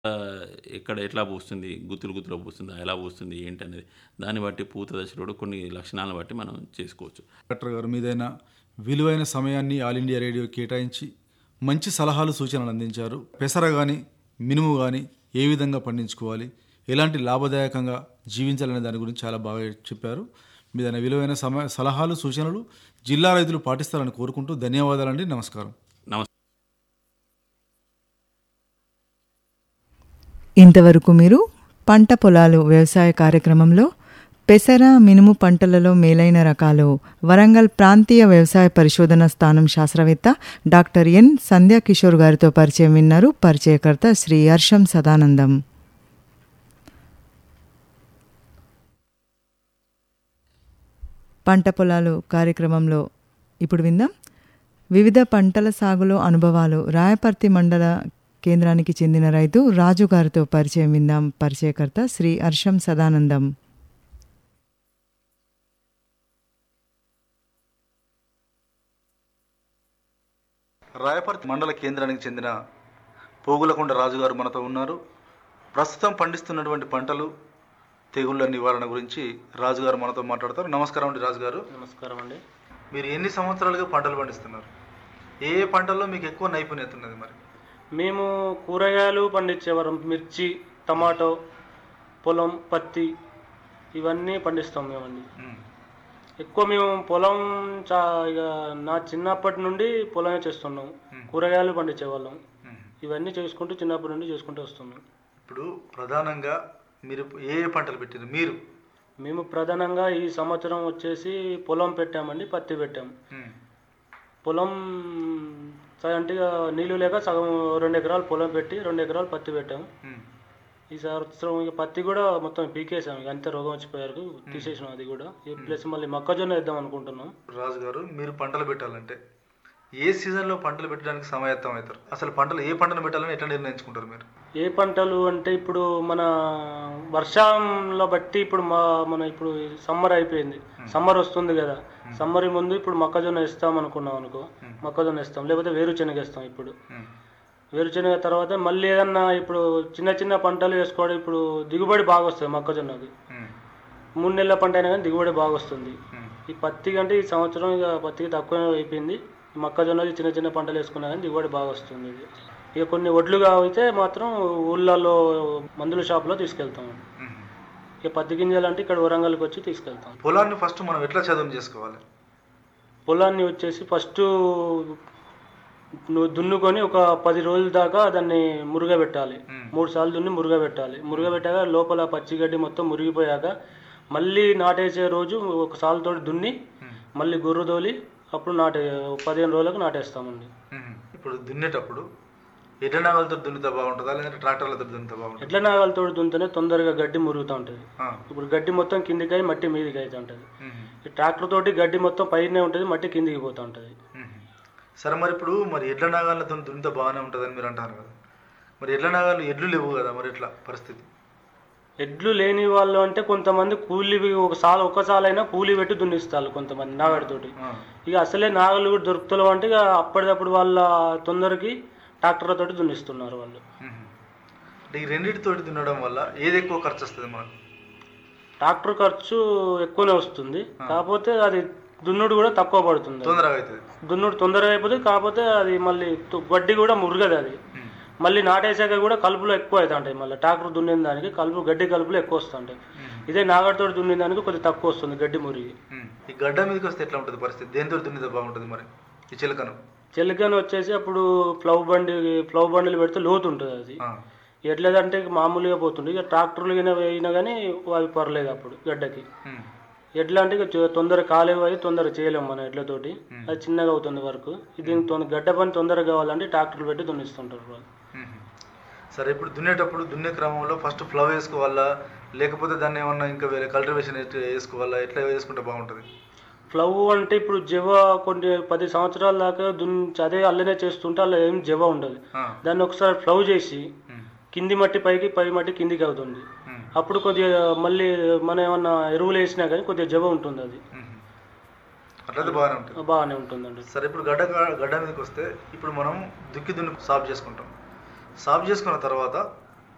ఎక్కడ ఎట్లా పూస్తుంది గుత్తులు గుత్తులు పూస్తుందా ఎలా పూస్తుంది ఏంటి అనేది దాన్ని బట్టి పూత దశలో కూడా కొన్ని లక్షణాలను బట్టి మనం చేసుకోవచ్చు డాక్టర్ గారు మీదైన విలువైన సమయాన్ని ఆల్ ఇండియా రేడియో కేటాయించి మంచి సలహాలు సూచనలు అందించారు పెసర కానీ మినుము కానీ ఏ విధంగా పండించుకోవాలి ఎలాంటి లాభదాయకంగా జీవించాలనే దాని గురించి చాలా బాగా చెప్పారు మీదైన విలువైన సమయ సలహాలు సూచనలు జిల్లా రైతులు పాటిస్తారని కోరుకుంటూ ధన్యవాదాలండి నమస్కారం నమస్తే ఇంతవరకు మీరు పంట పొలాలు వ్యవసాయ కార్యక్రమంలో పెసర మినుము పంటలలో మేలైన రకాలు వరంగల్ ప్రాంతీయ వ్యవసాయ పరిశోధన స్థానం శాస్త్రవేత్త డాక్టర్ ఎన్ సంధ్యా కిషోర్ గారితో పరిచయం విన్నారు పరిచయకర్త శ్రీ హర్షం సదానందం పంట పొలాలు కార్యక్రమంలో ఇప్పుడు విందాం వివిధ పంటల సాగులో అనుభవాలు రాయపర్తి మండల కేంద్రానికి చెందిన రైతు రాజు గారితో పరిచయం విందాం పరిచయకర్త శ్రీ హర్షం సదానందం రాయపర్తి మండల కేంద్రానికి చెందిన పోగులకొండ రాజుగారు మనతో ఉన్నారు ప్రస్తుతం పండిస్తున్నటువంటి పంటలు తెగుళ్ళ నివారణ గురించి రాజుగారు మనతో మాట్లాడతారు నమస్కారం అండి రాజుగారు నమస్కారం అండి మీరు ఎన్ని సంవత్సరాలుగా పంటలు పండిస్తున్నారు ఏ ఏ పంటల్లో మీకు ఎక్కువ నైపుణ్యత ఉన్నది మరి మేము కూరగాయలు పండించేవారం మిర్చి టమాటో పొలం పత్తి ఇవన్నీ పండిస్తాం మేమండి మ్మ్. ఎక్కువ మేము పొలం చా ఇక నా చిన్నప్పటి నుండి పొలమే చేస్తున్నాం కూరగాయలు పండించేవాళ్ళం మ్మ్. ఇవన్నీ చేసుకుంటూ చిన్నప్పటి నుండి చేసుకుంటూ వస్తున్నాం ఇప్పుడు ప్రధానంగా మీరు ఏ ఏ పంటలు పెట్టారు మీరు మేము ప్రధానంగా ఈ సంవత్సరం వచ్చేసి పొలం పెట్టామండి పత్తి పెట్టాం మ్మ్. పొలం స- అంటే ఇక నీళ్ళు లేక సగం రెండు ఎకరాలు పొలం పెట్టి రెండు ఎకరాలు పత్తి పెట్టాం మ్మ్. ఈ సంవత్సరం ఇక పత్తి కూడా మొత్తం పీకేసాం ఇక అంతే రోగం వచ్చిపోయారు తీసేసినాం అది కూడా ఈ ప్లస్ మళ్ళీ మొక్కజొన్న వేద్దాం అనుకుంటున్నాం రాజు గారు మీరు పంటలు పెట్టాలంటే ఏ సీజన్లో పంటలు పెట్టడానికి సమాయత్తం అవుతారు అసలు పంటలు ఏ పంటను పెట్టాలని ఎట్లా నిర్ణయించుకుంటారు మీరు ఏ పంటలు అంటే ఇప్పుడు మన వర్షంలో బట్టి ఇప్పుడు మా మన ఇప్పుడు సమ్మర్ అయిపోయింది సమ్మర్ వస్తుంది కదా సమ్మర్ ముందు ఇప్పుడు మొక్కజొన్న వేస్తాం అనుకున్నాం అనుకో మొక్కజొన్న వేస్తాం లేకపోతే వేరుశనగ వేస్తాం ఇప్పుడు మ్మ్. వేరుశనగ తర్వాత మళ్ళీ ఏదన్నా ఇప్పుడు చిన్న చిన్న పంటలు వేసుకోవడం ఇప్పుడు దిగుబడి బాగా వస్తుంది మొక్కజొన్నకి మ్మ్. మూడు నెలల పంట అయినా కానీ దిగుబడి బాగా వస్తుంది మ్మ్. ఈ పత్తి కంటే ఈ సంవత్సరం ఇక పత్తికి తక్కువ అయిపోయింది ఈ మొక్కజొన్నది చిన్న చిన్న పంటలు వేసుకున్నా కానీ దిగుబడి బాగా వస్తుంది ఇది ఇక కొన్ని వడ్లుగా అయితే మాత్రం ఊళ్ళల్లో మందుల షాప్లో తీసుకెళ్తాం మ్మ్. ఇక పత్తి గింజలు అంటే ఇక్కడ వరంగల్కి వచ్చి తీసుకెళ్తాం పొలాన్ని ఫస్ట్ మనం ఎట్లా చదువు చేసుకోవాలి పొలాన్ని వచ్చేసి ఫస్ట్ నువ్వు దున్నుకొని ఒక పది రోజుల దాకా దాన్ని మురుగ పెట్టాలి మ్మ్. మూడు సార్లు దున్ని మురుగ పెట్టాలి మురుగ పెట్టాక లోపల పచ్చిగడ్డి మొత్తం మురిగిపోయాక మళ్ళీ నాటేసే రోజు ఒక సాలుతో దున్ని మ్మ్. మళ్ళీ గొర్రు తోలి అప్పుడు నాటే పదిహేను రోజులకు నాటేస్తామండి మ్మ్. ఇప్పుడు దున్నేటప్పుడు ఎడ్ల నాగలతో దున్నితే బాగుంటుందా లేదంటే ట్రాక్టర్లతో దున్నితే బాగుంటుందా ఎట్ల నాగలతో దున్నితేనే తొందరగా గడ్డి మురుగుతూ ఉంటుంది ఆ. ఇప్పుడు గడ్డి మొత్తం కిందికి మట్టి మీదికి అయితే ఉంటుంది మ్మ్. ఈ ట్రాక్టర్ తోటి గడ్డి మొత్తం పైనే ఉంటుంది మట్టి కిందికి పోతూ ఉంటుంది మ్మ్. సరే మరి ఇప్పుడు మరి ఎడ్ల నాగాలతో దున్నితే బాగానే ఉంటుందని మీరు అంటారు కదా మరి ఎడ్ల నాగాలు ఎడ్లు లేవు కదా మరి ఎట్లా పరిస్థితి ఎడ్లు లేని వాళ్ళు అంటే కొంతమంది కూలి ఒక సాల ఒక సాలైనా కూలి పెట్టి దున్నిస్తారు కొంతమంది నాగడితోటి ఆ. ఇక అసలే నాగలు కూడా దొరుకుతలేవు అంటే ఇక అప్పటిదప్పుడు వాళ్ళ తొందరకి ట్రాక్టర్లతోటి దున్నిస్తున్నారు వాళ్ళు మ్మ్. అంటే ఈ రెండింటితోటి దున్నడం వల్ల ఏది ఎక్కువ ఖర్చు వస్తుంది మనకు ట్రాక్టర్ ఖర్చు ఎక్కువనే వస్తుంది కాకపోతే అది దున్నుడు కూడా తక్కువ పడుతుంది తొందరగా అవుతుంది దున్నుడు తొందరగా అయిపోతుంది కాకపోతే అది మళ్ళీ తు- గడ్డి కూడా మురగదు అది మ్మ్. మళ్ళీ నాటేసాక కూడా కలుపులు ఎక్కువ అవుతుంటాయి మళ్ళీ ట్రాక్టర్ దున్నిన దానికి కలుపు గడ్డి కలుపులు ఎక్కువ వస్తుంటాయి ఇదే నాగడితో దున్నిన దానికి కొద్దిగా తక్కువ వస్తుంది గడ్డి మురిగి మ్మ్. ఈ గడ్డ మీదకి వస్తే ఎట్లా ఉంటుంది పరిస్థితి దేనితో దున్నితే బాగుంటుంది మరి ఈ చిలకను చెలికని వచ్చేసి అప్పుడు ప్లవ్ బండి ప్లవ్ బండిలు పెడితే లోతు ఉంటుంది అది ఆ. ఎట్లేదంటే ఇక మామూలుగా పోతుంది ఇక ట్రాక్టర్లు కింద వేయినా కానీ అవి పర్లేదు అప్పుడు గడ్డకి మ్మ్. ఎట్లా అంటే ఇక చే- తొందరగా కాలేవు అవి తొందరగా చేయలేము మనం ఎడ్లతోటి అది చిన్నగా అవుతుంది వరకు దీనికి తొందర గడ్డ పని తొందరగా కావాలంటే ట్రాక్టర్లు పెట్టి దున్నిస్తుంటారు వాళ్ళు మ్మ్. సరే ఇప్పుడు దున్నేటప్పుడు దున్నే క్రమంలో ఫస్ట్ ఫ్లవ్ వేసుకోవాలా లేకపోతే దాన్ని ఏమన్నా ఇంకా వేరే కల్టివేషన్ వేసుకోవాలా ఎట్లా వేసుకుంటే బాగుంటుంది ఫ్లవ్ అంటే ఇప్పుడు జవ కొన్ని పది సంవత్సరాల దాకా దున్ అదే అల్లనే చేస్తుంటే అలా ఏం జవ ఉండదు ఆ. దాన్ని ఒకసారి ఫ్లవ్ చేసి మ్మ్. కింది మట్టి పైకి పై మట్టి కిందికి అవుతుంది మ్మ్. అప్పుడు కొద్దిగా మళ్ళీ మనం ఏమన్నా ఎరువులు వేసినా కానీ కొద్దిగా జవ ఉంటుంది అది మ్మ్. అట్లయితే బాగానే ఉంటుంది బాగానే ఉంటుందండి సరే ఇప్పుడు గడ్డ గడ్డ మీదకి వస్తే ఇప్పుడు మనం దుక్కి దున్ని సాఫ్ చేసుకుంటాం సాఫ్ చేసుకున్న తర్వాత